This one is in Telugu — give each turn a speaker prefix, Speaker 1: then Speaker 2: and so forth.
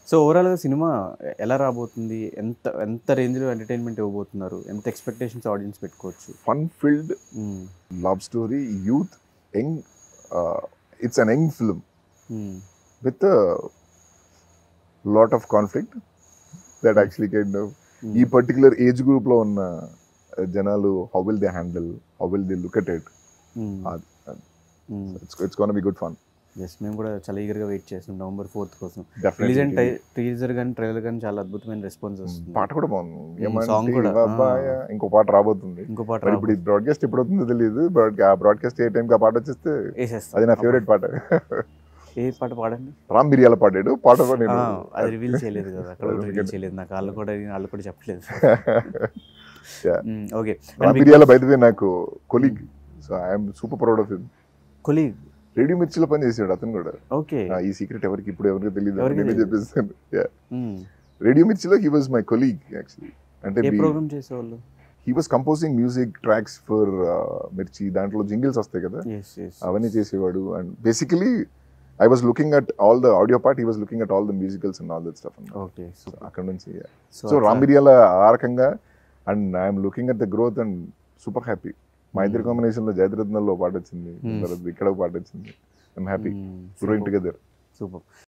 Speaker 1: సో ఓవరాల్గా సినిమా ఎలా రాబోతుంది ఎంత ఎంత రేంజ్లో ఎంటర్టైన్మెంట్ ఇవ్వబోతున్నారు ఎంత ఎక్స్పెక్టేషన్స్ ఆడియన్స్ పెట్టుకోవచ్చు
Speaker 2: fun filled
Speaker 1: hmm.
Speaker 2: Love story youth young it's an young film
Speaker 1: hmm.
Speaker 2: With lot of conflict that actually kind of
Speaker 1: hmm.
Speaker 2: ఈ పర్టికులర్ ఏజ్ గ్రూప్ లో ఉన్న uh, జనాలు how will they handle how will they look at it
Speaker 1: hmm.
Speaker 2: అది-
Speaker 1: hmm.
Speaker 2: It's it's gonna be good fun
Speaker 1: yes మేము కూడా చాలా ఈగర్గా వెయిట్ చేస్తున్నాం నవంబర్ ఫోర్త్ కోసం రిలీజ్
Speaker 2: డెఫినెట్లీ
Speaker 1: అండ్ టీజర్ కానీ ట్రైలర్ కానీ చాలా అద్భుతమైన రెస్పాన్స్ వస్తుంది
Speaker 2: పాట కూడా బాగుంది
Speaker 1: Mm, song
Speaker 2: ఏమంటే
Speaker 1: కూడా,
Speaker 2: ఇవా అబ్బాయా, ఇంకో పాట రాబోతుంది
Speaker 1: ఇంకో పాట
Speaker 2: మరి ఇప్పుడు బ్రాడ్కాస్ట్ ఎప్పుడు అవుతుందో తెలియదు బ్రాడ్కాస్ట్ ఏ టైంకి ఆ పాట వచ్చేస్తే
Speaker 1: వేసేస్తాం
Speaker 2: అది నా ఫేవరెట్ పాట
Speaker 1: ఏ పాట పాడండి
Speaker 2: రామ్ మిరియాల పాడాడు పాట కూడా నేను
Speaker 1: ఆ, అది రివీల్ చేయలేదు కదా అక్కడ రివీల్ చేయలేదు నాకు వాళ్ళు కూడా వాళ్ళు కూడా చెప్పలేదు
Speaker 2: Yeah.
Speaker 1: ఓకే
Speaker 2: రామ్ మిరియాల బయటవే నాకు colleague so I'm super proud of him
Speaker 1: colleague
Speaker 2: radio మిర్చిలో పని చేసాడు అతను కూడా
Speaker 1: ఓకే
Speaker 2: ఆ, ఈ సీక్రెట్ ఎవరికి ఇప్పుడు ఎవరికి తెలియదు
Speaker 1: ఎవరికీ
Speaker 2: నేనే
Speaker 1: తెలీదు.
Speaker 2: చెప్పేస్తాను రేడియో మిర్చిలో he was my colleague actually అంటే
Speaker 1: ఏ ప్రోగ్రామ్ చేసేవాళ్ళు
Speaker 2: he was composing music tracks for Mirchi దాంట్లో జింగిల్స్ వస్తాయి కదా
Speaker 1: ఎస్ ఎస్
Speaker 2: అవన్నీ చేసేవాడు and basically I was looking at all the audio part he was looking at all the musicals and all that stuff
Speaker 1: okay
Speaker 2: అక్కడ నుంచి సో రాంబిరియాల ఆ రకంగా and I'm looking at the growth and super happy మా ఇద్దరు
Speaker 1: Hmm.
Speaker 2: కాంబినేషన్ లో జయద్రత్నంలో పాట వచ్చింది
Speaker 1: Hmm.
Speaker 2: తర్వాత ఇక్కడ ఒక పాట వచ్చింది I'm happy growing together
Speaker 1: super